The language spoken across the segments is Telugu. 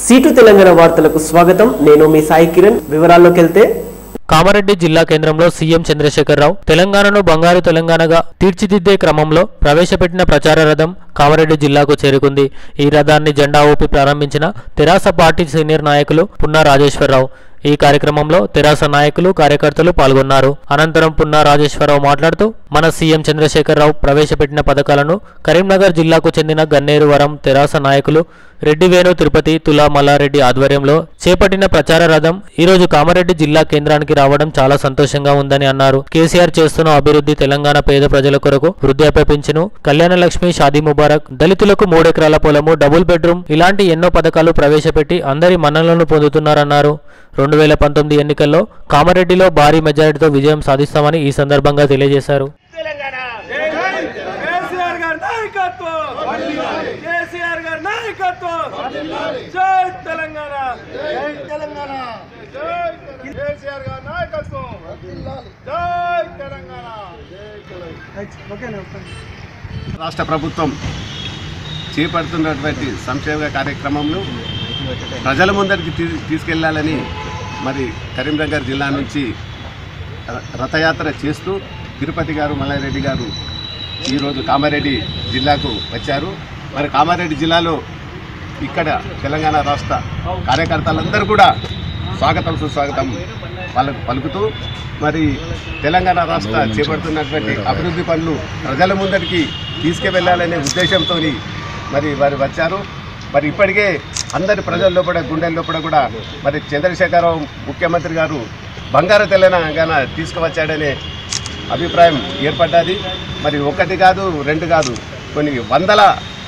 సీటు తెలంగాణ వార్తలకు స్వాగతం నేను మీ సాయి కిరణ్ వివరాల్లోకి వెళ్తే కామారెడ్డి జిల్లా కేంద్రంలో సీఎం చంద్రశేఖరరావు తెలంగాణను బంగారు తెలంగాణగా తీర్చిదిద్దే క్రమంలో ప్రవేశపెట్టిన ప్రచార రథం కామారెడ్డి జిల్లాకు చేరుకుంది ఈ రథాన్ని జెండా ఊపి ప్రారంభించిన తెరాస పార్టీ సీనియర్ నాయకులు పున్నా రాజేశ్వరరావు ఈ కార్యక్రమంలో తెరాస నాయకులు కార్యకర్తలు పాల్గొన్నారు అనంతరం పున్నా రాజేశ్వరరావు మాట్లాడుతూ మన సీఎం చంద్రశేఖరరావు ప్రవేశపెట్టిన పథకాలను కరీంనగర్ జిల్లాకు చెందిన గన్నేరు వరం తెరాస నాయకులు రెడ్డి వేణు తిరుపతి తులా మల్లారెడ్డి ఆధ్వర్యంలో చేపట్టిన ప్రచార రథం ఈ రోజు కామారెడ్డి జిల్లా కేంద్రానికి రావడం చాలా సంతోషంగా ఉందని అన్నారు కేసీఆర్ చేస్తున్న అభివృద్ధి తెలంగాణ పేద ప్రజల కొరకు వృద్ధాప్య పింఛను కళ్యాణ లక్ష్మి షాదీ ముబారక్ దళితులకు మూడెకరాల పొలము డబుల్ బెడ్రూమ్ ఇలాంటి ఎన్నో పథకాలు ప్రవేశపెట్టి అందరి మన్ననలను పొందుతున్నారన్నారు రెండు వేల పంతొమ్మిది ఎన్నికల్లో కామారెడ్డిలో భారీ మెజారిటీతో విజయం సాధిస్తామని ఈ సందర్భంగా తెలియజేశారు తెలంగాణ కేసీఆర్ గారి నాయకత్వం కేసీఆర్ గారి నాయకత్వం జై తెలంగాణ జై తెలంగాణ జై కేసీఆర్ గారి నాయకత్వం జై తెలంగాణ రాష్ట్ర ప్రభుత్వం చేపడుతున్నటువంటి సంక్షేమ కార్యక్రమంలో ప్రజల ముందరికి తీ తీసుకెళ్లాలని మరి కరీంనగర్ జిల్లా నుంచి ర- రథయాత్ర చేస్తూ తిరుపతి గారు మల్లారెడ్డి గారు ఈరోజు కామారెడ్డి జిల్లాకు వచ్చారు మరి కామారెడ్డి జిల్లాలో ఇక్కడ తెలంగాణ రాష్ట్ర కార్యకర్తలందరూ కూడా స్వాగతం సుస్వాగతం వాళ్ళకు పలుకుతూ మరి తెలంగాణ రాష్ట్ర చేపడుతున్నటువంటి అభివృద్ధి పనులు ప్రజల ముందరికి తీసుకువెళ్ళాలనే ఉద్దేశంతో మరి వారు వచ్చారు మరి ఇప్పటికే అందరి ప్రజల లోపల గుండెల లోపల కూడా మరి చంద్రశేఖరరావు ముఖ్యమంత్రి గారు బంగారు తెలంగాణ తీసుకువచ్చాడనే అభిప్రాయం ఏర్పడ్డది మరి ఒకటి కాదు రెండు కాదు కొన్ని వందల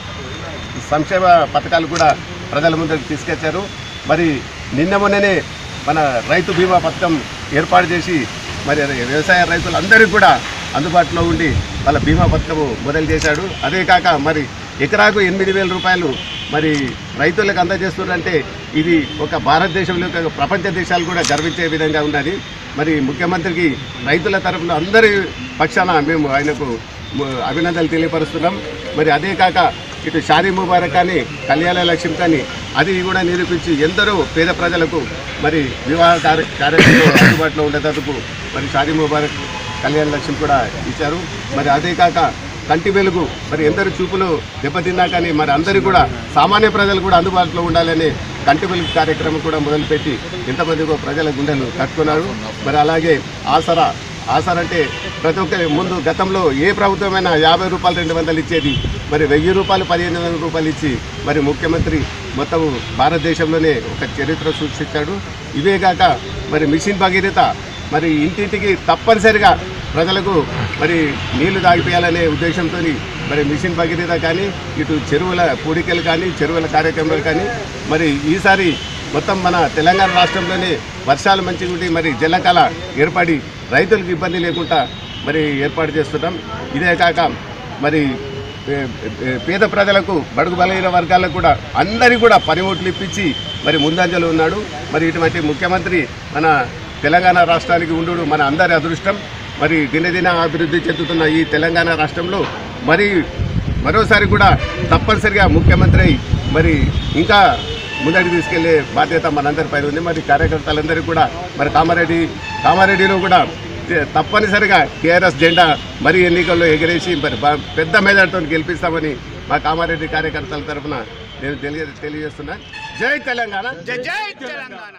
సంక్షేమ పథకాలు కూడా ప్రజల ముందుకు తీసుకొచ్చారు మరి నిన్న మొన్ననే మన రైతు బీమా పథకం ఏర్పాటు చేసి మరి వ్యవసాయ రైతులందరికీ కూడా అందుబాటులో ఉండి వాళ్ళ బీమా పథకము మొదలు చేశాడు అదే కాక మరి ఎకరాకు ఎనిమిది వేల రూపాయలు మరి రైతులకు అందజేస్తున్నారంటే ఇది ఒక భారతదేశంలో కాక ప్రపంచ దేశాలు కూడా గర్వించే విధంగా ఉన్నది మరి ముఖ్యమంత్రికి రైతుల తరఫున అందరి పక్షాన మేము ఆయనకు ము- అభినందనలు తెలియపరుస్తున్నాం మరి అదే కాక ఇటు షాదీ ముబారక్ కానీ కళ్యాణ లక్ష్యం కానీ అది కూడా నిరూపించి ఎందరో పేద ప్రజలకు మరి వివాహ కార్య కార్యక్రమం అందుబాటులో ఉండేందుకు మరి షాదీ ముబారక్ కళ్యాణ లక్ష్యం కూడా ఇచ్చారు మరి అదే కాక కంటి వెలుగు మరి ఎందరు చూపులు దెబ్బతిన్నా కానీ మరి అందరూ కూడా సామాన్య ప్రజలు కూడా అందుబాటులో ఉండాలని కంటి వెలుగు కార్యక్రమం కూడా మొదలుపెట్టి ఎంతమందికో ప్రజల గుండెలు కట్టుకున్నారు మరి అలాగే ఆసరా ఆసరా అంటే ప్రతి ఒక్కరి ముందు గతంలో ఏ ప్రభుత్వమైనా యాభై రూపాయలు రెండు వందలు ఇచ్చేది మరి వెయ్యి రూపాయలు పదిహేను వందల రూపాయలు ఇచ్చి మరి ముఖ్యమంత్రి మొత్తం భారతదేశంలోనే ఒక చరిత్ర సృష్టించాడు ఇవే కాక మరి మిషన్ భగీరథ మరి ఇంటింటికి తప్పనిసరిగా ప్రజలకు మరి నీళ్లు తాగిపోయాలనే ఉద్దేశంతో మరి మిషన్ భగీరథ కానీ ఇటు చెరువుల పూడికలు కానీ చెరువుల కార్యక్రమాలు కానీ మరి ఈసారి మొత్తం మన తెలంగాణ రాష్ట్రంలోనే వర్షాలు మంచిగా ఉండి మరి జలకళ ఏర్పడి రైతులకు ఇబ్బంది లేకుండా మరి ఏర్పాటు చేస్తున్నాం ఇదే కాక మరి ఏ- ఏ- పేద ప్రజలకు బడుగు బలహీన వర్గాలకు కూడా అందరికీ కూడా పనిముట్లు ఇప్పించి మరి ముందంజలో ఉన్నాడు మరి ఇటువంటి ముఖ్యమంత్రి మన తెలంగాణ రాష్ట్రానికి ఉండు మన అందరి అదృష్టం మరి దినదిన అభివృద్ధి చెందుతున్న ఈ తెలంగాణ రాష్ట్రంలో మరి మరోసారి కూడా తప్పనిసరిగా ముఖ్యమంత్రి అయి మరి ఇంకా ముందరికి తీసుకెళ్లే బాధ్యత మనందరిపైన ఉంది మరి కార్యకర్తలందరికీ కూడా మరి కామారెడ్డి కామారెడ్డిలో కూడా తే- తప్పనిసరిగా టీఆర్ఎస్ జెండా మరి ఎన్నికల్లో ఎగిరేసి మరి బా- పెద్ద మెజార్టీతో గెలిపిస్తామని మా కామారెడ్డి కార్యకర్తల తరఫున నేను తెలియ తెలియజేస్తున్నా జై తెలంగాణ జై జై తెలంగాణ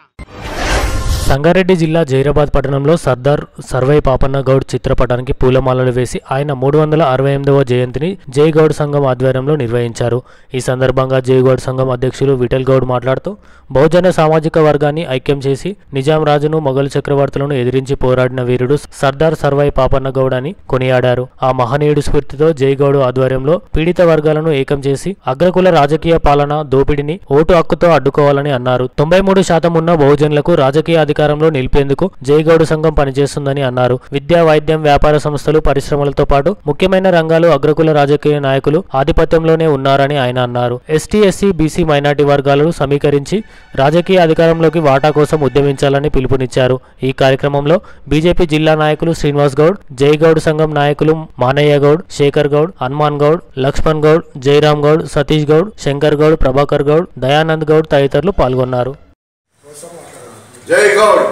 సంగారెడ్డి జిల్లా జైరాబాద్ పట్టణంలో సర్దార్ సర్వై పాపన్న గౌడ్ చిత్రపటానికి పూలమాలలు వేసి ఆయన మూడు వందల అరవై ఎనిమిదవ జయంతిని జై గౌడ్ సంఘం ఆధ్వర్యంలో నిర్వహించారు ఈ సందర్భంగా జై గౌడ్ సంఘం అధ్యక్షులు విఠల్ గౌడ్ మాట్లాడుతూ బహుజన సామాజిక వర్గాన్ని ఐక్యం చేసి నిజాం రాజును మొఘల్ చక్రవర్తులను ఎదిరించి పోరాడిన వీరుడు సర్దార్ సర్వై పాపన్న గౌడ్ అని కొనియాడారు ఆ మహనీయుడి స్ఫూర్తితో జై గౌడ్ ఆధ్వర్యంలో పీడిత వర్గాలను ఏకం చేసి అగ్రకుల రాజకీయ పాలన దోపిడిని ఓటు హక్కుతో అడ్డుకోవాలని అన్నారు తొంభై మూడు శాతం ఉన్న బహుజనులకు రాజకీయ అధికారం అధికారంలో నిలిపేందుకు జయగౌడ్ సంఘం పనిచేస్తుందని అన్నారు విద్యా వైద్యం వ్యాపార సంస్థలు పరిశ్రమలతో పాటు ముఖ్యమైన రంగాలు అగ్రకుల రాజకీయ నాయకులు ఆధిపత్యంలోనే ఉన్నారని ఆయన అన్నారు ఎస్టీ ఎస్సీ బీసీ మైనార్టీ వర్గాలను సమీకరించి రాజకీయ అధికారంలోకి వాటా కోసం ఉద్యమించాలని పిలుపునిచ్చారు ఈ కార్యక్రమంలో బీజేపీ జిల్లా నాయకులు శ్రీనివాస్ గౌడ్ జయగౌడ్ సంఘం నాయకులు మానయ్య గౌడ్ శేఖర్ గౌడ్ హనుమాన్ గౌడ్ లక్ష్మణ్ గౌడ్ జయరామ్ గౌడ్ సతీష్ గౌడ్ శంకర్ గౌడ్ ప్రభాకర్ గౌడ్ దయానంద్ గౌడ్ తదితరులు పాల్గొన్నారు జై గౌడ్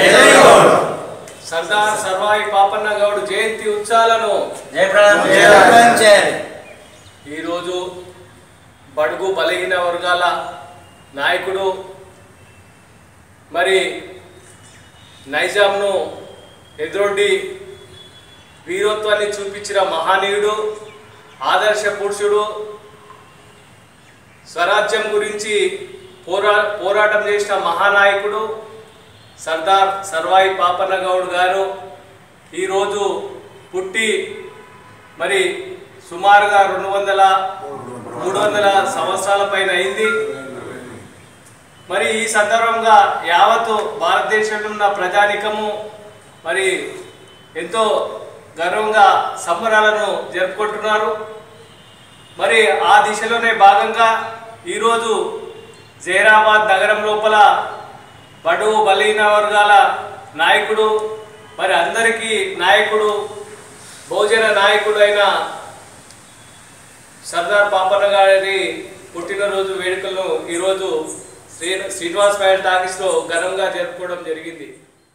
సర్దార్ సర్వాయి పాపన్న గౌడ్ జయంతి ఉత్సవాలను ఈరోజు బడుగు బలహీన వర్గాల నాయకుడు మరి నైజాంను ఎదురొడ్డి వీరత్వాన్ని చూపించిన మహనీయుడు ఆదర్శ పురుషుడు స్వరాజ్యం గురించి పోరా పోరాటం చేసిన మహానాయకుడు సర్దార్ సర్వాయి పాపన్న గౌడ్ గారు ఈరోజు పుట్టి మరి సుమారుగా రెండు వందల మూడు వందల సంవత్సరాల పైన అయింది మరి ఈ సందర్భంగా యావత్తు భారతదేశంలో ఉన్న ప్రజానికము మరి ఎంతో గర్వంగా సంబరాలను జరుపుకుంటున్నారు మరి ఆ దిశలోనే భాగంగా ఈరోజు జైరాబాద్ నగరం లోపల బడుగు బలహీన వర్గాల నాయకుడు మరి అందరికీ నాయకుడు బహుజన నాయకుడు అయిన సర్దార్ పాపన్న గారి పుట్టినరోజు వేడుకలను ఈరోజు శ్రీ శ్రీనివాస్ పైల్ టాకీస్లో ఘనంగా జరుపుకోవడం జరిగింది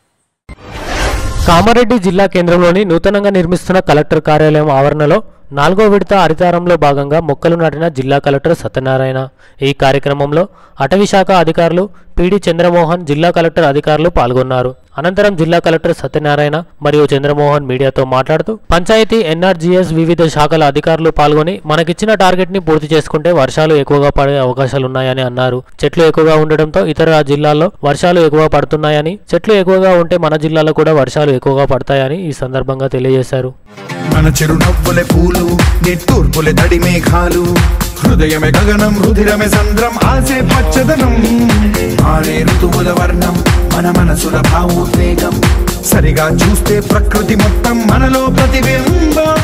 కామారెడ్డి జిల్లా కేంద్రంలోని నూతనంగా నిర్మిస్తున్న కలెక్టర్ కార్యాలయం ఆవరణలో నాలుగో విడత హరితారంలో భాగంగా మొక్కలు నాటిన జిల్లా కలెక్టర్ సత్యనారాయణ ఈ కార్యక్రమంలో అటవీ శాఖ అధికారులు పిడి చంద్రమోహన్ జిల్లా కలెక్టర్ అధికారులు పాల్గొన్నారు అనంతరం జిల్లా కలెక్టర్ సత్యనారాయణ మరియు చంద్రమోహన్ మీడియాతో మాట్లాడుతూ పంచాయతీ ఎన్ఆర్జీఎస్ వివిధ శాఖల అధికారులు పాల్గొని మనకిచ్చిన టార్గెట్ ని పూర్తి చేసుకుంటే వర్షాలు ఎక్కువగా పడే అవకాశాలున్నాయని అన్నారు చెట్లు ఎక్కువగా ఉండడంతో ఇతర జిల్లాల్లో వర్షాలు ఎక్కువ పడుతున్నాయని చెట్లు ఎక్కువగా ఉంటే మన జిల్లాలో కూడా వర్షాలు ఎక్కువగా పడతాయని ఈ సందర్భంగా తెలియజేశారు మన చిరునవ్వులే పూలు నిట్టూర్పులే తడి మేఘాలు హృదయమే గగనం రుధిరమే సంద్రం ఆసే పచ్చదనం మారే ఋతువుల వర్ణం మన మనసుల భావోద్వేగం సరిగా చూస్తే ప్రకృతి మొత్తం మనలో ప్రతిబింబం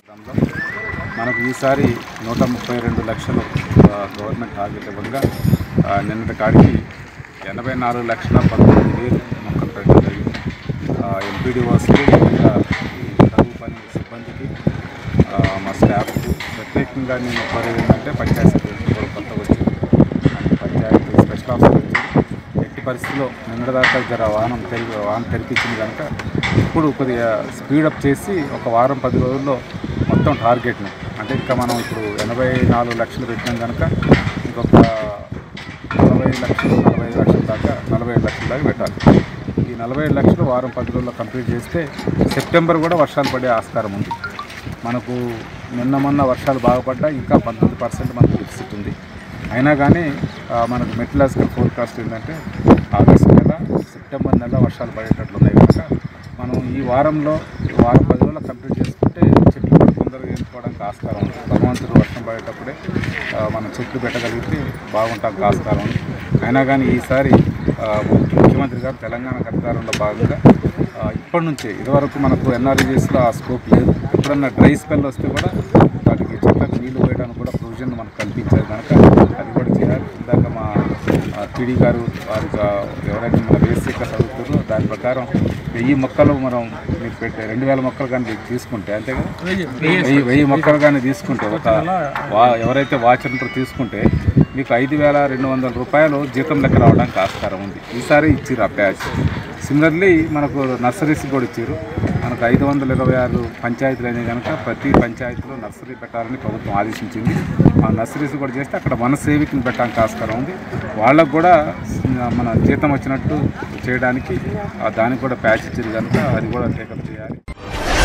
మనకు ఈసారి నూట ముప్పై రెండు లక్షలు ఆ, గవర్నమెంట్ టార్గెట్ ఇవ్వగా ఆ, నిన్నటి కాడికి ఎనభై నాలుగు లక్షల పంతొమ్మిది వేలు మొక్కలు పెట్టడం జరిగింది ఎంపీడీఓస్కి ఇంకా ఈ చదువు పని సిబ్బందికి ఆ, మా స్టాఫ్కు ప్రత్యేకంగా నేను కోరేది ఏంటంటే పంచాయతీ సెక్రటరీ కూడా కొత్త వచ్చింది అండ్ పంచాయతీ స్పెషల్ ఆఫీసర్ వచ్చింది ఎట్టి పరిస్థితిలో నిన్నటిదాకా జర వాహనం తెలి వాహనం తెరిపించింది కనుక ఇప్పుడు కొద్దిగా స్పీడప్ చేసి ఒక వారం పది రోజుల్లో మొత్తం టార్గెట్ని అంటే ఇంకా మనం ఇప్పుడు ఎనభై నాలుగు లక్షలు పెట్టినాం కనుక ఇంకొక నలభై లక్షలు నలభై ఐదు లక్షల దాకా నలభై ఐదు లక్షల దాకా పెట్టాలి ఈ నలభై ఐదు లక్షలు వారం పది రోజుల్లో కంప్లీట్ చేస్తే సెప్టెంబర్ కూడా వర్షాలు పడే ఆస్కారం ఉంది మనకు నిన్న మొన్న వర్షాలు బాగుపడ్డా ఇంకా పంతొమ్మిది పర్సెంట్ మనకు డెఫిసిట్ ఉంది అయినా కానీ ఆ, మనకు మెట్లాజికల్ ఫోర్కాస్ట్ ఏంటంటే ఆగస్టు నెల సెప్టెంబర్ నెల వర్షాలు పడేటట్లు ఉన్నాయి కనుక మనం ఈ వారంలో ఈ వారం పది రోజులు కంప్లీట్ చేసుకుంటే చెట్లు కూడా తొందరగా ఎంచుకోవడానికి ఆస్కారం ఉంది భగవంతుడు వర్షం పడేటప్పుడే ఆ, మనం చెట్లు పెట్టగలిగితే బాగుంటానికి ఆస్కారం ఉంది అయినా కానీ ఈసారి ఆ, ముఖ్యమంత్రి గారు తెలంగాణ అధికారంలో భాగంగా ఆ, ఇప్పటి నుంచే ఇదివరకు మనకు ఎన్ఆర్జీఎస్లో ఆ స్కోప్ లేదు ఎప్పుడన్నా డ్రై స్పెల్ వస్తే కూడా వాటికి చెట్లకు నీళ్లు పోయడానికి కూడా ప్రొవిజన్ మనకు కల్పించారు కనుక అది కూడా చేయాలి ఇందాక మా టీడీ గారు వారికి ఆ, ఎవరైతే మన బేసిక్గా చదువుతారో దాని ప్రకారం వెయ్యి మొక్కలు మనం మీరు పెట్టే రెండు వేల మొక్కలు కానీ మీరు తీసుకుంటే అంతే కదా వెయ్యి వెయ్యి మొక్కలు కానీ తీసుకుంటే ఒక వా ఎవరైతే వాచర్లు తీసుకుంటే మీకు ఐదు వేల రెండు వందల రూపాయలు జీతం లెక్క రావడానికి ఆస్కారం ఉంది ఈసారి ఇచ్చిర్రు ఆ ప్యాచ్ సిమిలర్లీ మనకు నర్సరీస్ కూడా ఇచ్చారు మనకు ఐదు వందల ఇరవై ఆరు పంచాయతీలు అనేవి కనుక ప్రతి పంచాయతీలో నర్సరీ పెట్టాలని ప్రభుత్వం ఆదేశించింది ఆ నర్సరీస్ కూడా చేస్తే అక్కడ మన సేవికని పెట్టడానికి ఆస్కారం ఉంది వాళ్ళకు కూడా మన జీతం వచ్చినట్టు చేయడానికి ఆ దానికి కూడా ప్యాచ్ ఇచ్చారు కనుక అది కూడా టేకప్ చేయాలి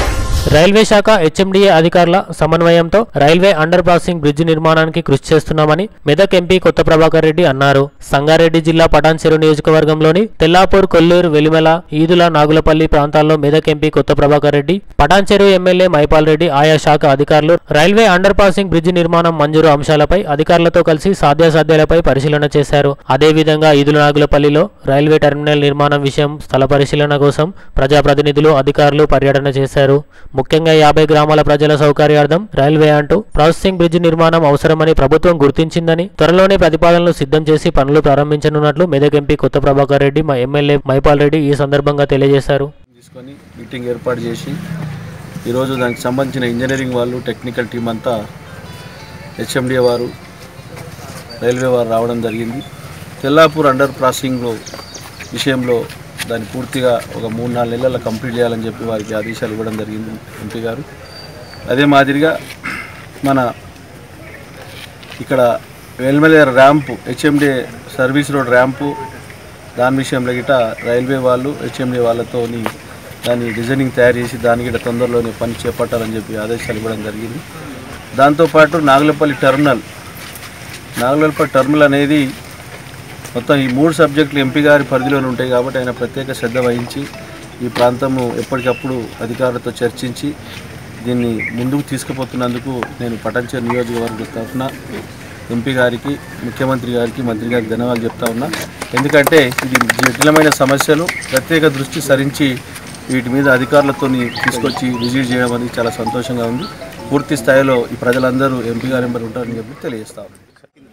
రైల్వే శాఖ హెచ్ఎండిఏ అధికారుల సమన్వయంతో రైల్వే అండర్ పాసింగ్ బ్రిడ్జ్ నిర్మాణానికి కృషి చేస్తున్నామని మెదక్ ఎంపీ కొత్త ప్రభాకర్ రెడ్డి అన్నారు సంగారెడ్డి జిల్లా పటాన్చెరు నియోజకవర్గంలోని తెల్లాపూర్ కొల్లూరు వెలిమెల ఈదుల నాగులపల్లి ప్రాంతాల్లో మెదక్ ఎంపీ కొత్త ప్రభాకర్ రెడ్డి పటాన్చెరు ఎమ్మెల్యే మైపాల్ రెడ్డి ఆయా శాఖ అధికారులు రైల్వే అండర్ పాసింగ్ బ్రిడ్జ్ నిర్మాణం మంజూరు అంశాలపై అధికారులతో కలిసి సాధ్యాసాధ్యాలపై పరిశీలన చేశారు అదేవిధంగా ఈదుల నాగులపల్లిలో రైల్వే టెర్మినల్ నిర్మాణం విషయం స్థల పరిశీలన కోసం ప్రజాప్రతినిధులు అధికారులు పర్యటన చేశారు ముఖ్యంగా యాభై గ్రామాల ప్రజల సౌకర్యార్థం రైల్వే అంటూ ప్రాసెసింగ్ బ్రిడ్జ్ నిర్మాణం అవసరమని ప్రభుత్వం గుర్తించిందని త్వరలోనే ప్రతిపాదనలు సిద్ధం చేసి పనులు ప్రారంభించనున్నట్లు మెదక్ ఎంపీ కొత్త ప్రభాకర్ రెడ్డి మా ఎమ్మెల్యే మైపాల్ రెడ్డి ఈ సందర్భంగా తెలియజేశారు తీసుకొని మీటింగ్ ఏర్పాటు చేసి ఈరోజు దానికి సంబంధించిన ఇంజనీరింగ్ వాళ్ళు టెక్నికల్ టీం అంతా హెచ్ఎండిఏ వారు రైల్వే వారు రావడం జరిగింది తెల్లాపూర్ అండర్ క్రాసింగ్లో విషయంలో దాన్ని పూర్తిగా ఒక మూడు నాలుగు నెలల్లో కంప్లీట్ చేయాలని చెప్పి వారికి ఆదేశాలు ఇవ్వడం జరిగింది ఎంపీ గారు అదే మాదిరిగా మన ఇక్కడ Velmela ramp HMDA service road ramp దాని విషయంలో గిట రైల్వే వాళ్ళు హెచ్ఎండి వాళ్ళతోని దాని డిజైనింగ్ తయారు చేసి దాని గిట తొందరలోనే పని చేపట్టాలని చెప్పి ఆదేశాలు ఇవ్వడం జరిగింది దాంతోపాటు నాగులపల్లి టెర్మినల్ నాగులపల్లి టెర్మినల్ అనేది మొత్తం ఈ మూడు సబ్జెక్టులు ఎంపీ గారి పరిధిలోనే ఉంటాయి కాబట్టి ఆయన ప్రత్యేక శ్రద్ధ వహించి ఈ ప్రాంతము ఎప్పటికప్పుడు అధికారులతో చర్చించి దీన్ని ముందుకు తీసుకుపోతున్నందుకు నేను పటంచేరు నియోజకవర్గ తరఫున ఎంపీ గారికి ముఖ్యమంత్రి గారికి మంత్రి గారికి ధన్యవాదాలు చెప్తా ఉన్నా ఎందుకంటే ఇది జటిలమైన సమస్యలు ప్రత్యేక దృష్టి సరించి వీటి మీద అధికారులతో తీసుకొచ్చి విజిట్ చేయడం అనేది చాలా సంతోషంగా ఉంది పూర్తి స్థాయిలో ఈ ప్రజలందరూ ఎంపీ గారి ఎంబడి ఉంటారని చెప్పి తెలియజేస్తా ఉన్నాను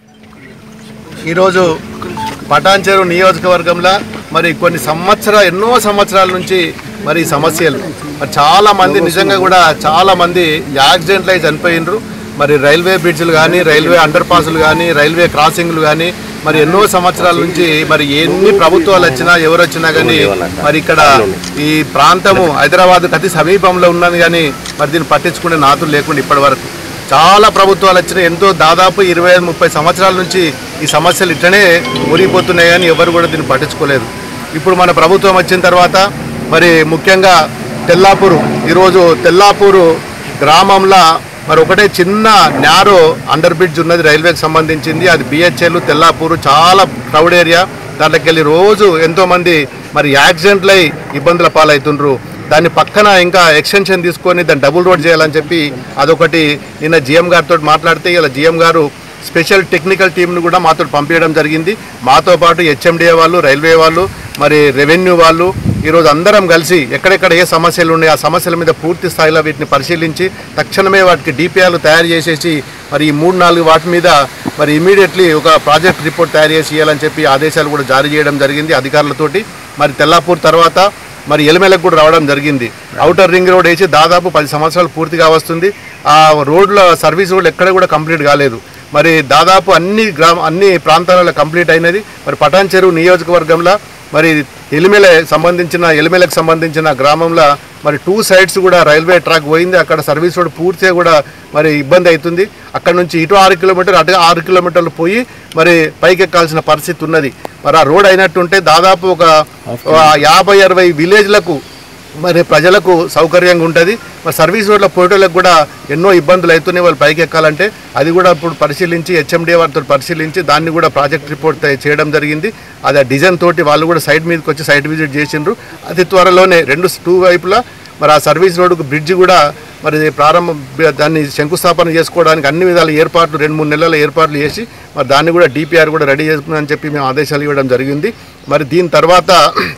ఈరోజు పటాన్చెరు నియోజకవర్గంలో మరి కొన్ని సంవత్సరాలు ఎన్నో సంవత్సరాల నుంచి మరి ఈ సమస్యలు మరి చాలా మంది నిజంగా కూడా చాలా మంది యాక్సిడెంట్లు అయి చనిపోయినరు మరి రైల్వే బ్రిడ్జ్లు కానీ రైల్వే అండర్ పాసులు కానీ రైల్వే క్రాసింగ్లు కానీ మరి ఎన్నో సంవత్సరాల నుంచి మరి ఎన్ని ప్రభుత్వాలు వచ్చినా ఎవరు వచ్చినా కానీ మరి ఇక్కడ ఈ ప్రాంతము హైదరాబాద్ అతి సమీపంలో ఉన్నది కానీ మరి దీన్ని పట్టించుకునే నాతులు లేకుండా ఇప్పటి వరకు చాలా ప్రభుత్వాలు వచ్చినాయి ఎంతో దాదాపు ఇరవై ఐదు ముప్పై సంవత్సరాల నుంచి ఈ సమస్యలు ఇట్లనే మురిగిపోతున్నాయి కానీ ఎవరు కూడా దీన్ని పట్టించుకోలేదు ఇప్పుడు మన ప్రభుత్వం వచ్చిన తర్వాత మరి ముఖ్యంగా తెల్లాపూరు ఈరోజు తెల్లాపూరు గ్రామంలో మరి ఒకటే చిన్న న్యారో అండర్ బ్రిడ్జ్ ఉన్నది రైల్వేకి సంబంధించింది అది బిహెచ్ఎల్ తెల్లాపూరు చాలా క్రౌడ్ ఏరియా దాంట్లోకి వెళ్ళి రోజు ఎంతోమంది మరి యాక్సిడెంట్లు అయి ఇబ్బందుల పాలవుతుండ్రు దాని పక్కన ఇంకా ఎక్స్టెన్షన్ తీసుకొని దాన్ని డబుల్ రోడ్ చేయాలని చెప్పి అదొకటి నిన్న జిఎం గారితో మాట్లాడితే ఇలా జిఎం గారు స్పెషల్ టెక్నికల్ టీంను కూడా మాతో పంపించడం జరిగింది మాతో పాటు హెచ్ఎండిఏ వాళ్ళు రైల్వే వాళ్ళు మరి రెవెన్యూ వాళ్ళు ఈరోజు అందరం కలిసి ఎక్కడెక్కడ ఏ సమస్యలు ఉన్నాయి ఆ సమస్యల మీద పూర్తి స్థాయిలో వీటిని పరిశీలించి తక్షణమే వాటికి డిపిఆర్లు తయారు చేసేసి మరి ఈ మూడు నాలుగు వాటి మీద మరి ఇమీడియట్లీ ఒక ప్రాజెక్ట్ రిపోర్ట్ తయారు చేసి ఇవ్వాలని చెప్పి ఆదేశాలు కూడా జారీ చేయడం జరిగింది అధికారులతోటి మరి తెల్లాపూర్ తర్వాత మరి ఎలిమెలకు కూడా రావడం జరిగింది అవుటర్ రింగ్ రోడ్ వేసి దాదాపు పది సంవత్సరాలు పూర్తిగా వస్తుంది ఆ రోడ్ల సర్వీస్ రోడ్లు ఎక్కడ కూడా కంప్లీట్ కాలేదు మరి దాదాపు అన్ని గ్రామ అన్ని ప్రాంతాలలో కంప్లీట్ అయినది మరి పటాన్ చెరువు నియోజకవర్గంలో మరి ఎలిమెల సంబంధించిన ఎలిమెలకు సంబంధించిన గ్రామంలో మరి టూ సైడ్స్ కూడా రైల్వే ట్రాక్ పోయింది అక్కడ సర్వీస్ రోడ్ పూర్తిగా కూడా మరి ఇబ్బంది అవుతుంది అక్కడ నుంచి ఇటు ఆరు కిలోమీటర్ అటు ఆరు కిలోమీటర్లు పోయి మరి పైకి ఎక్కాల్సిన పరిస్థితి ఉన్నది మరి ఆ రోడ్ అయినట్టుంటే దాదాపు ఒక ఒక యాభై అరవై విలేజ్లకు మరి ప్రజలకు సౌకర్యంగా ఉంటుంది మరి సర్వీస్ రోడ్ల పోటీలకు కూడా ఎన్నో ఇబ్బందులు అవుతున్నాయి వాళ్ళు పైకి ఎక్కాలంటే అది కూడా ఇప్పుడు పరిశీలించి హెచ్ఎండి వారితో పరిశీలించి దాన్ని కూడా ప్రాజెక్ట్ రిపోర్ట్ తే- చేయడం జరిగింది అది ఆ డిజైన్ తోటి వాళ్ళు కూడా సైట్ మీదకి వచ్చి సైట్ విజిట్ చేసిండ్రు అతి త్వరలోనే రెండు టూ వైపులా మరి ఆ సర్వీస్ రోడ్డుకు బ్రిడ్జ్ కూడా మరి ప్రారంభం దాన్ని శంకుస్థాపన చేసుకోవడానికి అన్ని విధాల ఏర్పాట్లు రెండు మూడు నెలల ఏర్పాట్లు చేసి మరి దాన్ని కూడా డిపిఆర్ కూడా రెడీ చేసుకుందని చెప్పి మేము ఆదేశాలు ఇవ్వడం జరిగింది మరి దీని తర్వాత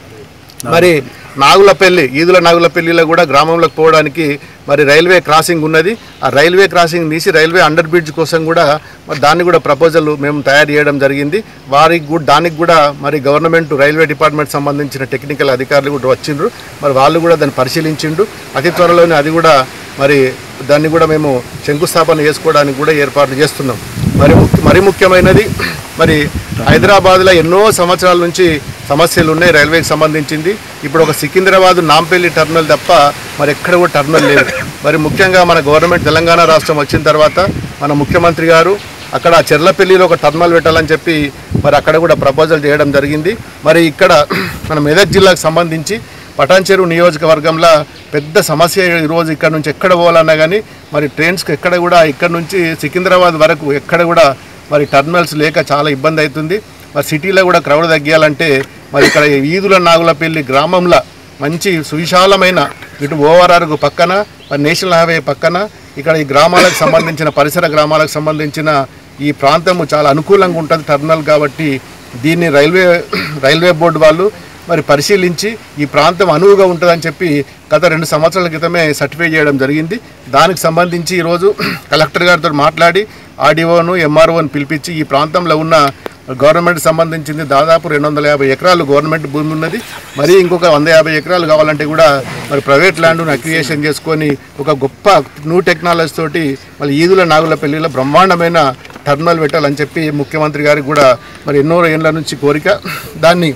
మరి నాగులపల్లి ఈదుల నాగులపల్లిలో కూడా గ్రామంలోకి పోవడానికి మరి రైల్వే క్రాసింగ్ ఉన్నది ఆ రైల్వే క్రాసింగ్ తీసి రైల్వే అండర్ బ్రిడ్జ్ కోసం కూడా మరి దాన్ని కూడా ప్రపోజల్ మేము తయారు చేయడం జరిగింది వారికి కూడా దానికి కూడా మరి గవర్నమెంట్ రైల్వే డిపార్ట్మెంట్ సంబంధించిన టెక్నికల్ అధికారులు కూడా వచ్చిండ్రు మరి వాళ్ళు కూడా దాన్ని పరిశీలించిండ్రు అతి త్వరలోనే అది కూడా మరి దాన్ని కూడా మేము శంకుస్థాపన చేసుకోవడానికి కూడా ఏర్పాట్లు చేస్తున్నాం మరి ముఖ్య- మరి ముఖ్యమైనది మరి హైదరాబాద్లో ఎన్నో సంవత్సరాల నుంచి సమస్యలు ఉన్నాయి రైల్వేకి సంబంధించింది ఇప్పుడు ఒక సికింద్రాబాద్ నాంపల్లి టర్మినల్ తప్ప మరి ఎక్కడ కూడా టర్మినల్ లేదు మరి ముఖ్యంగా మన గవర్నమెంట్ తెలంగాణ రాష్ట్రం వచ్చిన తర్వాత మన ముఖ్యమంత్రి గారు అక్కడ చెర్లపల్లిలో ఒక టర్మినల్ పెట్టాలని చెప్పి మరి అక్కడ కూడా ప్రపోజల్ చేయడం జరిగింది మరి ఇక్కడ మన మెదక్ జిల్లాకు సంబంధించి పటాన్ చెరువు నియోజకవర్గంలో పెద్ద సమస్య ఈరోజు ఇక్కడ నుంచి ఎక్కడ పోవాలన్నా కానీ మరి ట్రైన్స్కి ఎక్కడ కూడా ఇక్కడ నుంచి సికింద్రాబాద్ వరకు ఎక్కడ కూడా మరి టర్మినల్స్ లేక చాలా ఇబ్బంది అవుతుంది మరి సిటీలో కూడా క్రౌడ్ తగ్గియాలంటే మరి ఇక్కడ ఈదుల నాగులపల్లి గ్రామంలో మంచి సువిశాలమైన ఇటు ఓఆర్ఆర్కు పక్కన మరి నేషనల్ హైవే పక్కన ఇక్కడ ఈ గ్రామాలకు సంబంధించిన పరిసర గ్రామాలకు సంబంధించిన ఈ ప్రాంతము చాలా అనుకూలంగా ఉంటుంది టర్మినల్ కాబట్టి దీన్ని రైల్వే రైల్వే బోర్డు వాళ్ళు మరి పరిశీలించి ఈ ప్రాంతం అనువుగా ఉంటుందని చెప్పి గత రెండు సంవత్సరాల క్రితమే సర్టిఫై చేయడం జరిగింది దానికి సంబంధించి ఈరోజు కలెక్టర్ గారితో మాట్లాడి ఆర్డీఓను ఎంఆర్ఓను పిలిపించి ఈ ప్రాంతంలో ఉన్న గవర్నమెంట్ సంబంధించింది దాదాపు రెండు వందల యాభై ఎకరాలు గవర్నమెంట్ భూమి ఉన్నది మరి ఇంకొక వంద యాభై ఎకరాలు కావాలంటే కూడా మరి ప్రైవేట్ ల్యాండ్ను అక్రియేషన్ చేసుకొని ఒక గొప్ప న్యూ టెక్నాలజీ తోటి మళ్ళీ ఈదుల నాగుల పెళ్లిలో బ్రహ్మాండమైన టర్మినల్ పెట్టాలని చెప్పి ముఖ్యమంత్రి గారికి కూడా మరి ఎన్నో ఏళ్ళ నుంచి కోరిక దాన్ని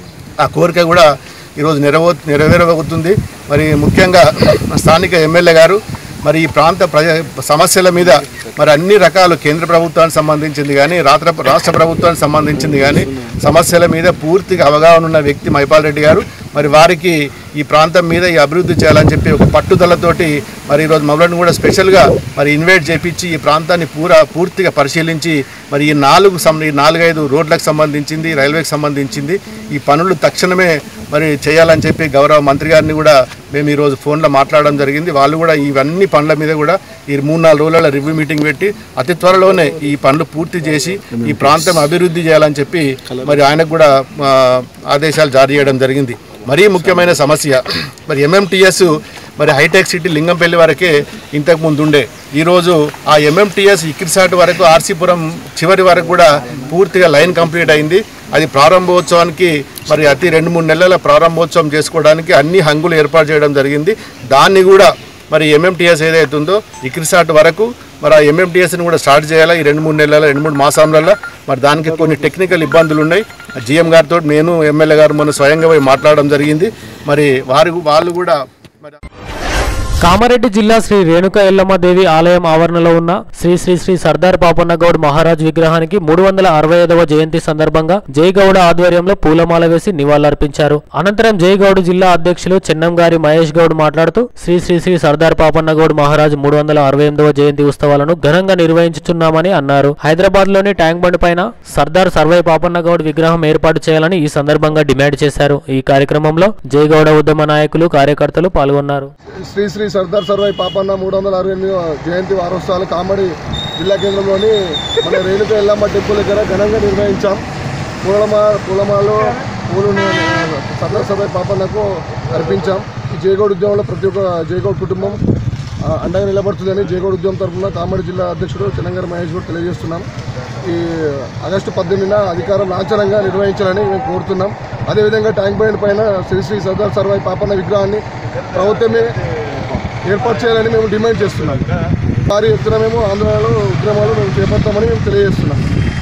ఆ కోరిక కూడా ఈరోజు నెరవో నెరవేరబోతుంది మరి ముఖ్యంగా స్థానిక ఎమ్మెల్యే గారు మరి ఈ ప్రాంత ప్రజ సమస్యల మీద మరి అన్ని రకాలు కేంద్ర ప్రభుత్వానికి సంబంధించింది కానీ రాష్ట్ర రాష్ట్ర ప్రభుత్వానికి సంబంధించింది కానీ సమస్యల మీద పూర్తిగా అవగాహన ఉన్న వ్యక్తి మైపాల్ రెడ్డి గారు మరి వారికి ఈ ప్రాంతం మీద ఈ అభివృద్ధి చేయాలని చెప్పి ఒక పట్టుదలతోటి మరి ఈరోజు మమ్మల్ని కూడా స్పెషల్గా మరి ఇన్వైట్ చేపించి ఈ ప్రాంతాన్ని పూరా పూర్తిగా పరిశీలించి మరి ఈ నాలుగు సం ఈ నాలుగైదు రోడ్లకు సంబంధించింది రైల్వేకి సంబంధించింది ఈ పనులు తక్షణమే మరి చేయాలని చెప్పి గౌరవ మంత్రి గారిని కూడా మేము ఈరోజు ఫోన్లో మాట్లాడడం జరిగింది వాళ్ళు కూడా ఇవన్నీ పనుల మీద కూడా ఈ మూడు నాలుగు రోజుల రివ్యూ మీటింగ్ పెట్టి అతి త్వరలోనే ఈ పనులు పూర్తి చేసి ఈ ప్రాంతం అభివృద్ధి చేయాలని చెప్పి మరి ఆయనకు కూడా ఆ, ఆదేశాలు జారీ చేయడం జరిగింది మరీ ముఖ్యమైన సమస్య మరి ఎంఎంటీఎస్ మరి హైటెక్ సిటీ లింగంపల్లి వరకే ఇంతకు ముందు ఉండే ఈరోజు ఆ ఎంఎంటీఎస్ ఇక్కిరిసాట్ వరకు ఆర్సీపురం చివరి వరకు కూడా పూర్తిగా లైన్ కంప్లీట్ అయింది అది ప్రారంభోత్సవానికి మరి అతి రెండు మూడు నెలల ప్రారంభోత్సవం చేసుకోవడానికి అన్ని హంగులు ఏర్పాటు చేయడం జరిగింది దాన్ని కూడా మరి ఎంఎంటీఎస్ ఏదైతే ఉందో ఇక్రిసాట్ వరకు మరి ఆ ఎంఎంటీఎస్ని కూడా స్టార్ట్ చేయాలా ఈ రెండు మూడు నెలల రెండు మూడు మాసాలలో మరి దానికి కొన్ని టెక్నికల్ ఇబ్బందులు ఉన్నాయి జిఎం గారితో నేను ఎమ్మెల్యే గారు మొన్న స్వయంగా పోయి మాట్లాడడం జరిగింది మరి వారు వాళ్ళు కూడా మరి కామారెడ్డి జిల్లా శ్రీ రేణుక ఎల్లమ్మ దేవి ఆలయం ఆవరణలో ఉన్న శ్రీ శ్రీ శ్రీ సర్దార్ పాపన్న గౌడ్ మహారాజ్ విగ్రహానికి మూడు వందల అరవై ఐదవ జయంతి సందర్భంగా జై గౌడ ఆధ్వర్యంలో పూలమాల వేసి నివాళులర్పించారు అనంతరం జై గౌడ్ జిల్లా అధ్యక్షులు చెన్నంగారి మహేష్ గౌడ్ మాట్లాడుతూ శ్రీ శ్రీ శ్రీ సర్దార్ పాపన్న గౌడ్ మహారాజ్ మూడు వందల అరవై ఎనిమిదవ జయంతి ఉత్సవాలను ఘనంగా నిర్వహించుచున్నామని అన్నారు హైదరాబాద్ లోని ట్యాంక్ బండ్ పైన సర్దార్ సర్వై పాపన్న గౌడ్ విగ్రహం ఏర్పాటు చేయాలని ఈ సందర్భంగా డిమాండ్ చేశారు ఈ కార్యక్రమంలో జై గౌడ ఉద్యమ నాయకులు కార్యకర్తలు పాల్గొన్నారు శ్రీ శ్రీ సర్దార్ సర్వై పాపన్న మూడు వందల అరవై ఎనిమిది జయంతి వారోత్సవాలు కామెడీ జిల్లా కేంద్రంలోని మన రేణుక ఎల్లమ్మ టెంపుల్ దగ్గర ఘనంగా నిర్వహించాం పూలమా పూలమాలో పూలు సర్దార్ సర్వై పాపన్నకు అర్పించాం ఈ జయగౌడ్ ఉద్యమంలో ప్రతి ఒక్క జయగౌడ్ కుటుంబం ఆ, అండగా నిలబడుతుందని జయగౌడ్ ఉద్యమం తరఫున కామెడీ జిల్లా అధ్యక్షుడు చెన్నంగారి మహేష్ కూడా తెలియజేస్తున్నాం ఈ ఆగస్టు పద్దెనిమిదిన అధికారం లాంఛనంగా నిర్వహించాలని మేము కోరుతున్నాం అదేవిధంగా ట్యాంక్ బండ్ పైన శ్రీ శ్రీ సర్దార్ సర్వై పాపన్న విగ్రహాన్ని ప్రభుత్వమే ఏర్పాటు చేయాలని మేము డిమాండ్ చేస్తున్నాం భారీ ఎత్తున మేము ఆంధ్రాలో ఉద్యమాలు మేము చేపడతామని మేము తెలియజేస్తున్నాం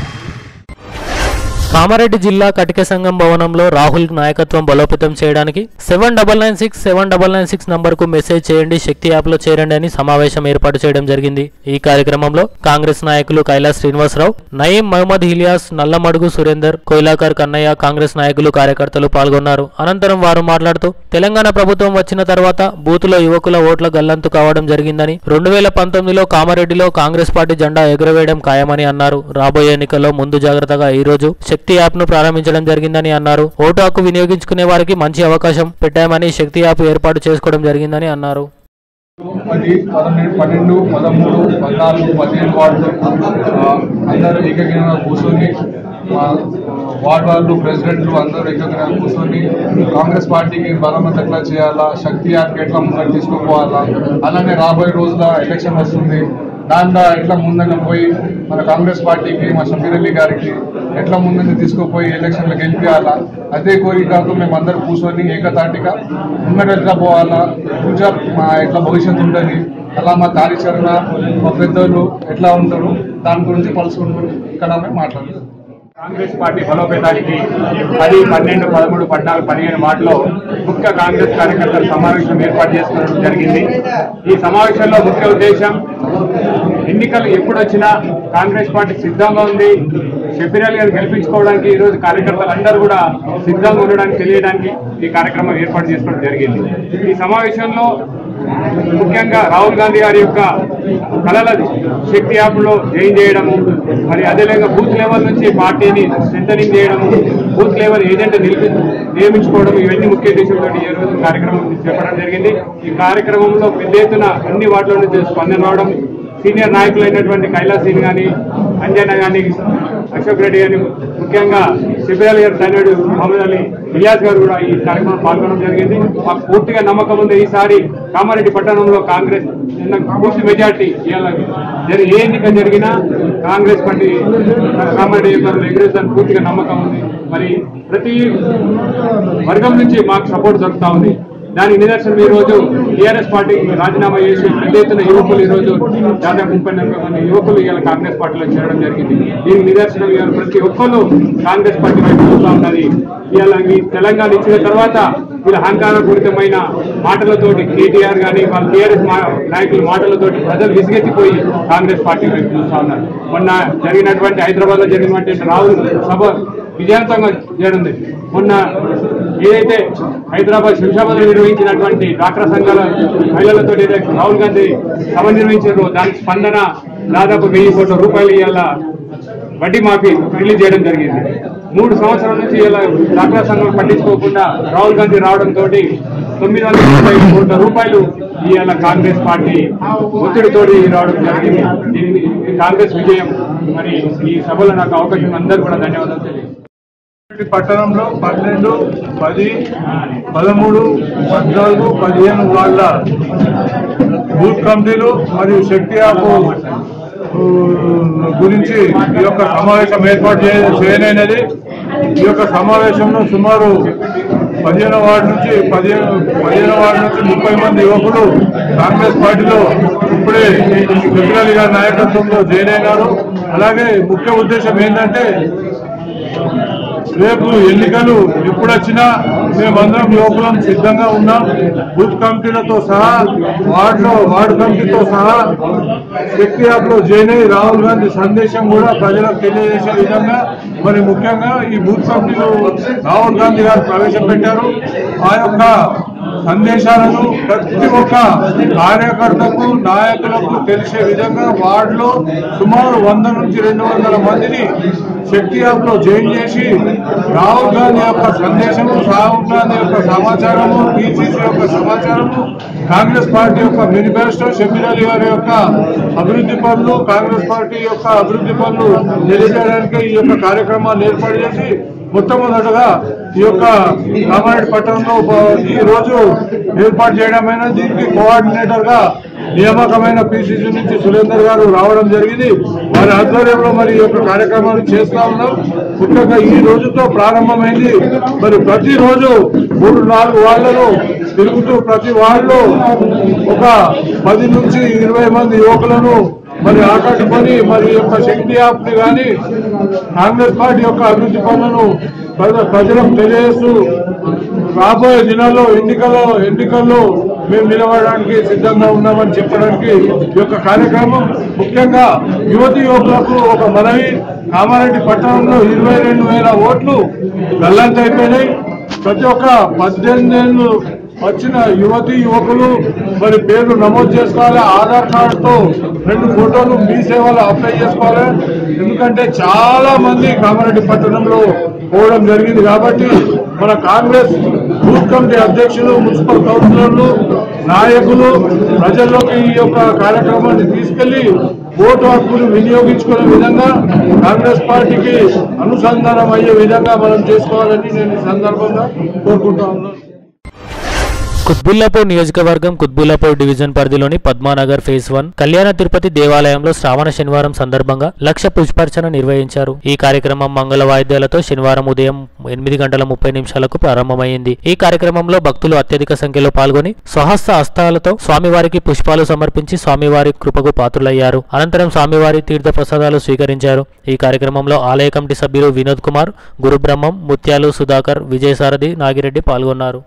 కామారెడ్డి జిల్లా కటిక సంఘం భవనంలో రాహుల్ నాయకత్వం బలోపేతం చేయడానికి seven double nine six seven double nine six నంబర్కు మెసేజ్ చేయండి శక్తి యాప్లో చేరండి అని సమావేశం ఏర్పాటు చేయడం జరిగింది ఈ కార్యక్రమంలో కాంగ్రెస్ నాయకులు కైలాస్ శ్రీనివాసరావు నయీం మహమ్మద్ హిలియాస్ నల్లమడుగు సురేందర్ కోయిలాకర్ కన్నయ్య కాంగ్రెస్ నాయకులు కార్యకర్తలు పాల్గొన్నారు అనంతరం వారు మాట్లాడుతూ తెలంగాణ ప్రభుత్వం వచ్చిన తర్వాత బూతులో యువకుల ఓట్ల గల్లంతు కావడం జరిగిందని రెండు వేల పంతొమ్మిదిలో కామారెడ్డిలో కాంగ్రెస్ పార్టీ జెండా ఎగురవేయడం ఖాయమని అన్నారు రాబోయే ఎన్నికల్లో ముందు జాగ్రత్తగా ఈ రోజు శక్తి యాప్ ను ప్రారంభించడం జరిగిందని అన్నారు ఓటు హక్కు వినియోగించుకునే వారికి మంచి అవకాశం పెట్టామని శక్తి యాప్ ఏర్పాటు చేసుకోవడం జరిగిందని అన్నారు పది పదకొండు పన్నెండు పదమూడు పద్నాలుగు పదిహేను వార్డులు ఆ, అందరూ ఏకగ్రీవంగా కూర్చొని మా వార్డు వాళ్ళు ప్రెసిడెంట్లు అందరూ ఏకగ్రీవంగా కూర్చొని కాంగ్రెస్ పార్టీకి బలమంత ఎట్లా చేయాలా శక్తి యాప్కి ఎట్లా ముందర తీసుకుపోవాలా అలానే రాబోయే రోజుల ఎలక్షన్ వస్తుంది దాంట్లో ఎట్లా ముందంగా పోయి మన కాంగ్రెస్ పార్టీకి మా షబీర్ అలీ గారికి ఎట్లా ముందంగా తీసుకుపోయి ఎలక్షన్లో గెలిపించాలా అదే కోరికతో మేము అందరూ కూర్చొని ఏకతాటిగా ముందర ఎట్లా పోవాలా ఫ్యూచర్ మా ఎట్లా భవిష్యత్తు ఉంటుంది అలా మా కార్యాచరణ మా పెద్దలు ఎట్లా ఉంటారు దాని గురించి పలుసుకుంటారు ఇక్కడ మేము మాట్లాడుతున్నాం కాంగ్రెస్ పార్టీ బలోపేతానికి పది పన్నెండు పదమూడు పద్నాలుగు పదిహేను వార్డులో ముఖ్య కాంగ్రెస్ కార్యకర్తల సమావేశం ఏర్పాటు చేసుకోవడం జరిగింది ఈ సమావేశంలో ముఖ్య ఉద్దేశం ఎన్నికలు ఎప్పుడు వచ్చినా కాంగ్రెస్ పార్టీ సిద్ధంగా ఉంది షబ్బీర్ గారు గెలిపించుకోవడానికి ఈ రోజు కార్యకర్తలు అందరూ కూడా సిద్ధంగా ఉండడానికి తెలియడానికి ఈ కార్యక్రమం ఏర్పాటు చేసుకోవడం జరిగింది ఈ సమావేశంలో ముఖ్యంగా రాహుల్ గాంధీ గారి యొక్క కళల శక్తి యాప్లో జాయిన్ చేయడము మరి అదేవిధంగా బూత్ లెవెల్ నుంచి పార్టీని స్ట్రెంథనింగ్ చేయడము బూత్ లెవెల్ ఏజెంట్ నిలిపి నియమించుకోవడం ఇవన్నీ ముఖ్య ఉద్దేశంతో ఈ రోజు కార్యక్రమం చేపట్టడం జరిగింది ఈ కార్యక్రమంలో పెద్ద ఎత్తున అన్ని వాటిలో నుంచి స్పందన రావడం సీనియర్ నాయకులైనటువంటి కైలాసీని కానీ అంజన్న కానీ అశోక్ రెడ్డి గాని ముఖ్యంగా శిబిరాల్ గారు తనయుడు మహమ్మద్ అలీ ఇలియాస్ గారు కూడా ఈ కార్యక్రమం పాల్గొనడం జరిగింది మాకు పూర్తిగా నమ్మకం ఉంది ఈసారి కామారెడ్డి పట్టణంలో కాంగ్రెస్ నిన్న పూర్తి మెజార్టీ ఇవాళ జరి ఏ ఎన్నిక జరిగినా కాంగ్రెస్ పార్టీ కామారెడ్డి యొక్క ఎగ్రెస్ పూర్తిగా నమ్మకం ఉంది మరి ప్రతి వర్గం నుంచి మాకు సపోర్ట్ దొరుకుతా ఉంది దానికి నిదర్శనం ఈ రోజు టీఆర్ఎస్ పార్టీకి రాజీనామా చేసి పెద్ద ఎత్తున యువకులు ఈ రోజు దాదాపు ముప్పై నలభై మంది యువకులు ఇవాళ కాంగ్రెస్ పార్టీలో చేరడం జరిగింది దీనికి నిదర్శనం ఇవాళ ప్రతి ఒక్కరు కాంగ్రెస్ పార్టీ వైపు చూస్తా ఉన్నది ఇవాళ ఈ తెలంగాణ ఇచ్చిన తర్వాత వీళ్ళ అహంకారపూరితమైన మాటలతోటి కేటీఆర్ గానీ వాళ్ళ టీఆర్ఎస్ నాయకుల మాటలతోటి ప్రజలు విసిగెత్తిపోయి కాంగ్రెస్ పార్టీ వైపు చూస్తా ఉన్నారు మొన్న జరిగినటువంటి హైదరాబాద్ లో జరిగినటువంటి రాహుల్ సభ విజయవంతంగా జరిగింది మొన్న ఏదైతే హైదరాబాద్ శంషాబాద్ లో నిర్వహించినటువంటి డాక్టర్ సంఘాల మహిళలతో ఏదైతే రాహుల్ గాంధీ సభ నిర్వహించారో దానికి స్పందన దాదాపు వెయ్యి కోట్ల రూపాయలు ఇవాళ వడ్డీ మాఫీ రిలీజ్ చేయడం జరిగింది మూడు సంవత్సరాల నుంచి ఇలా డాక్టర్ సంఘం పట్టించుకోకుండా రాహుల్ గాంధీ రావడంతో తొమ్మిది వందల ముప్పై కోట్ల రూపాయలు ఇవాళ కాంగ్రెస్ పార్టీ ఒత్తిడితోటి రావడం జరిగింది దీని ఇది కాంగ్రెస్ విజయం మరి ఈ సభలో నాకు అవకాశం అందరూ కూడా ధన్యవాదాలు తెలియజేస్తున్నాను. పట్టణంలో పన్నెండు పది పదమూడు పద్నాలుగు పదిహేను వాళ్ళ బూత్ కమిటీలు మరియు శక్తి యాప్ ఊ, గురించి ఈ యొక్క సమావేశం ఏర్పాటు చే- చేయనైనది ఈ యొక్క సమావేశంలో సుమారు పదిహేను వార్డు నుంచి పదిహేను పదిహేను వార్డు నుంచి ముప్పై మంది యువకులు కాంగ్రెస్ పార్టీలో ఇప్పుడే శశికళ గారి నాయకత్వంలో జాయిన్ అయినారు అలాగే ముఖ్య ఉద్దేశం ఏంటంటే రేపు ఎన్నికలు ఎప్పుడొచ్చినా మేమందరం యువకులం సిద్ధంగా ఉన్నాం బూత్ కమిటీలతో సహా వార్డులో వార్డు కమిటీతో సహా శక్తి యాప్ లో జాయిన్ అయ్యి రాహుల్ గాంధీ సందేశం కూడా ప్రజలకు తెలియజేసే విధంగా మరి ముఖ్యంగా ఈ బూత్ కమిటీలు రాహుల్ గాంధీ గారు ప్రవేశపెట్టారు ఆ యొక్క సందేశాలను ప్రతి ఒక్క కార్యకర్తకు నాయకులకు తెలిసే విధంగా వార్డులో సుమారు వంద నుంచి రెండు వందల మందిని శక్తి యాప్ లో జాయిన్ చేసి రాహుల్ గాంధీ యొక్క సందేశము రాహుల్ గాంధీ యొక్క సమాచారము పిసిసి యొక్క సమాచారము కాంగ్రెస్ పార్టీ యొక్క మేనిఫెస్టో షబీర్ అలీ గారి యొక్క అభివృద్ధి పనులు కాంగ్రెస్ పార్టీ యొక్క అభివృద్ధి పనులు తెలియజేయడానికి ఈ యొక్క కార్యక్రమాన్ని ఏర్పాటు చేసి మొట్టమొదటగా ఈ యొక్క కామారెడ్డి పట్టణంలో ఒక- ఈ రోజు ఏర్పాటు చేయడమైన దీనికి కోఆర్డినేటర్ గా నియామకమైన పిసిసి నుంచి సురేందర్ గారు రావడం జరిగింది వారి ఆధ్వర్యంలో మరి ఈ యొక్క కార్యక్రమాన్ని చేస్తా ఉన్నాం ముఖ్యంగా ఈ రోజుతో ప్రారంభమైంది మరి ప్రతి రోజు మూడు నాలుగు వాళ్లను తిరుగుతూ ప్రతి వాళ్ళు ఒక పది నుంచి ఇరవై మంది యువకులను మరి ఆకట్టుకొని మరి ఈ యొక్క శక్తి యాప్ ని కానీ కాంగ్రెస్ పార్టీ యొక్క అభివృద్ధి పనులను ప్రజ- ప్రజలకు తెలియజేస్తూ రాబోయే దినాల్లో ఎన్నికల్లో ఎన్నికల్లో మేము నిలబడడానికి సిద్ధంగా ఉన్నామని చెప్పడానికి ఈ యొక్క కార్యక్రమం ముఖ్యంగా యువతి యువకులకు ఒక మనవి కామారెడ్డి పట్టణంలో ఇరవై రెండు వేల ఓట్లు గల్లంతైపోయినాయి ప్రతి ఒక్క పద్దెనిమిది ఏళ్ళు వచ్చిన యువతి యువకులు మరి పేర్లు నమోదు చేసుకోవాలి ఆధార్ కార్డుతో రెండు ఫోటోలు మీ సేవలో అప్లై చేసుకోవాలి ఎందుకంటే చాలా మంది కామారెడ్డి పట్టణంలో పోవడం జరిగింది కాబట్టి మన కాంగ్రెస్ బూత్ కమిటీ అధ్యక్షులు మున్సిపల్ కౌన్సిలర్లు నాయకులు ప్రజల్లోకి ఈ యొక్క కార్యక్రమాన్ని తీసుకెళ్లి ఓటు హక్కును వినియోగించుకునే విధంగా కాంగ్రెస్ పార్టీకి అనుసంధానం అయ్యే విధంగా మనం చేసుకోవాలని నేను ఈ సందర్భంగా కోరుకుంటా ఉన్నాను కుత్బుల్లాపూర్ నియోజకవర్గం కుత్బుల్లాపూర్ డివిజన్ పరిధిలోని పద్మానగర్ ఫేజ్ వన్ కళ్యాణ తిరుపతి దేవాలయంలో శ్రావణ శనివారం సందర్భంగా లక్ష పుష్పార్చన నిర్వహించారు ఈ కార్యక్రమం మంగళ వాయిద్యాలతో శనివారం ఉదయం ఎనిమిది గంటల ముప్పై నిమిషాలకు ప్రారంభమైంది ఈ కార్యక్రమంలో భక్తులు అత్యధిక సంఖ్యలో పాల్గొని స్వహస్త హస్తాలతో స్వామివారికి పుష్పాలు సమర్పించి స్వామివారి కృపకు పాత్రులయ్యారు అనంతరం స్వామివారి తీర్థ ప్రసాదాలు స్వీకరించారు ఈ కార్యక్రమంలో ఆలయ కమిటీ సభ్యులు వినోద్ కుమార్ గురుబ్రహ్మం ముత్యాలు సుధాకర్ విజయసారథి నాగిరెడ్డి పాల్గొన్నారు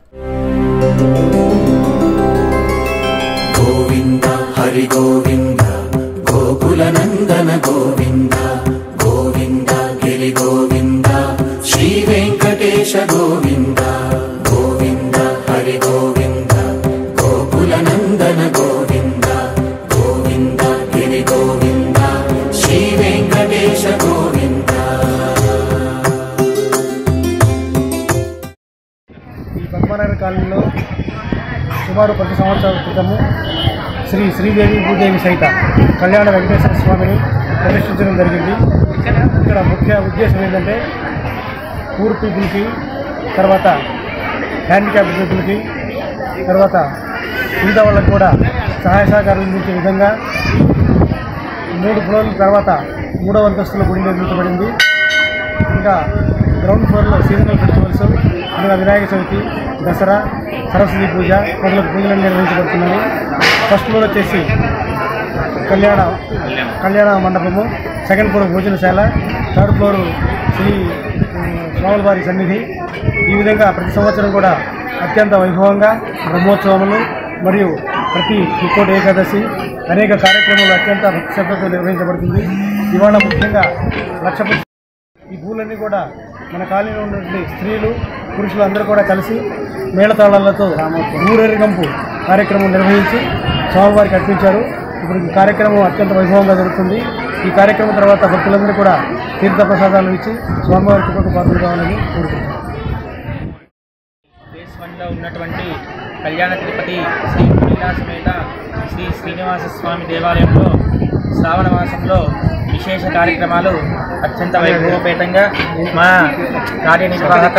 గోవింద హరి గోవింద గోకుల నందన గోవింద గోవింద గిరి మురళి గోవింద శ్రీ వెంకటేశ గోవింద గోవింద హరి గోవింద గోకుల నందన గోవింద గోవింద గిరి గోవింద శ్రీ వెంకటేశ గోవింద ఈ పద్మనాభ కాలనీలో సుమారు ప్రతి సంవత్సరాల క్రితము శ్రీ శ్రీదేవి భూదేవి సహిత కళ్యాణ వెంకటేశ్వర స్వామిని ప్రతిష్ఠించడం జరిగింది ఇక్కడ ముఖ్య ఉద్దేశం ఏంటంటే పూర్ పీపుల్కి తర్వాత హ్యాండిక్యాప్ పీపుల్కి తర్వాత మిగతా వాళ్ళకి కూడా సహాయ సహకారాలు అందించే విధంగా మూడు ఫ్లోర్ల తర్వాత మూడవ అంతస్తులో గుడి నిర్మించబడింది ఇంకా గ్రౌండ్ ఫ్లోర్లో సీజనల్ ఫెస్టివల్స్ అనగా వినాయక చవితి దసరా సరస్వతి పూజ మొదలగు పూజలు నిర్వహించబడుతున్నాయి ఫస్ట్ ఫ్లోర్ వచ్చేసి కళ్యాణ కళ్యాణ మండపము సెకండ్ ఫ్లోర్ భోజనశాల థర్డ్ ఫ్లోర్ శ్రీ ఉమ్, స్వాములవారి సన్నిధి ఈ విధంగా ప్రతి సంవత్సరం కూడా అత్యంత వైభవంగా బ్రహ్మోత్సవములు మరియు ప్రతి ముక్కోటి ఏకాదశి అనేక కార్యక్రమాలు అత్యంత భక్తి శ్రద్ధతో నిర్వహించబడుతుంది ఇవాళ ముఖ్యంగా లక్ష ఈ పూలన్నీ కూడా మన కాలనీలో ఉన్నటువంటి స్త్రీలు పురుషులు అందరూ కూడా కలిసి మేళతాళాలతో ఊరేగింపు కార్యక్రమం నిర్వహించి స్వామివారికి అర్పించారు ఇప్పుడు ఈ కార్యక్రమం అత్యంత వైభవంగా జరుగుతుంది ఈ కార్యక్రమం తర్వాత భక్తులందరూ కూడా తీర్థ ప్రసాదాలు ఇచ్చి స్వామివారి కృపకు పాత్రలు కావాలని కోరుకుంటున్నాను ఫేస్ వన్లో ఉన్నటువంటి కళ్యాణ తిరుపతి శ్రీ లీలా సమేత శ్రీ శ్రీనివాస స్వామి దేవాలయంలో శ్రావణ మాసంలో విశేష కార్యక్రమాలు అత్యంత వైభవపేతంగా మా కార్యనిర్వాహక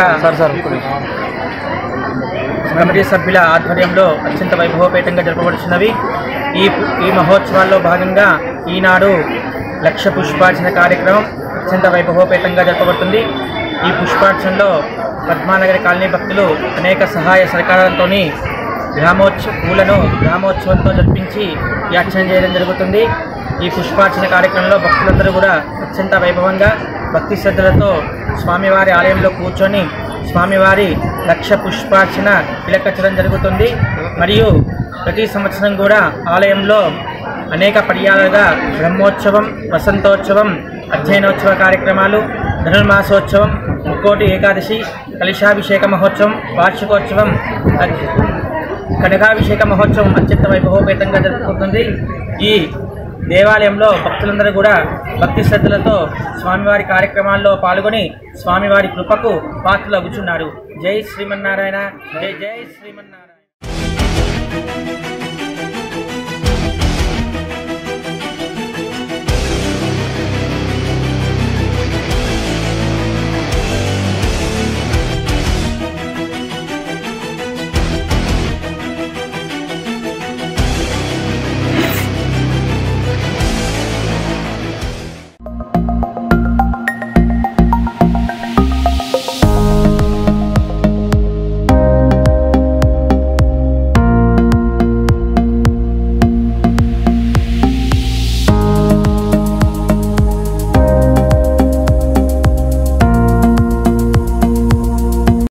కమిటీ సభ్యుల ఆధ్వర్యంలో అత్యంత వైభవపేతంగా జరపబడుతున్నవి ఈ ఈ మహోత్సవాల్లో భాగంగా ఈనాడు లక్ష పుష్పార్చన కార్యక్రమం అత్యంత వైభవపేతంగా జరపబడుతుంది ఈ పుష్పార్చనలో పద్మానగరి కాలనీ భక్తులు అనేక సహాయ సహకారాలతో గ్రామోత్సవ పూలను గ్రామోత్సవంతో జరిపించి ఈ అర్చన చేయడం జరుగుతుంది ఈ పుష్పార్చన కార్యక్రమంలో భక్తులందరూ కూడా అత్యంత వైభవంగా భక్తి శ్రద్ధలతో స్వామివారి ఆలయంలో కూర్చొని స్వామివారి లక్ష పుష్పార్చన తిలకచ్చడం జరుగుతుంది మరియు ప్రతి సంవత్సరం కూడా ఆలయంలో అనేక పర్యాలుగా బ్రహ్మోత్సవం వసంతోత్సవం అధ్యయనోత్సవ కార్యక్రమాలు ధనుర్మాసోత్సవం ముక్కోటి ఏకాదశి కలశాభిషేక మహోత్సవం వార్షికోత్సవం అద్- కనకాభిషేక మహోత్సవం అత్యంత వైభవపేతంగా జరుపుకుంటుంది ఈ దేవాలయంలో భక్తులందరూ కూడా భక్తి శ్రద్ధలతో స్వామివారి కార్యక్రమాల్లో పాల్గొని స్వామివారి కృపకు పాత్రలు అగుచున్నారు జై శ్రీమన్నారాయణ జై జై శ్రీమన్నారాయణ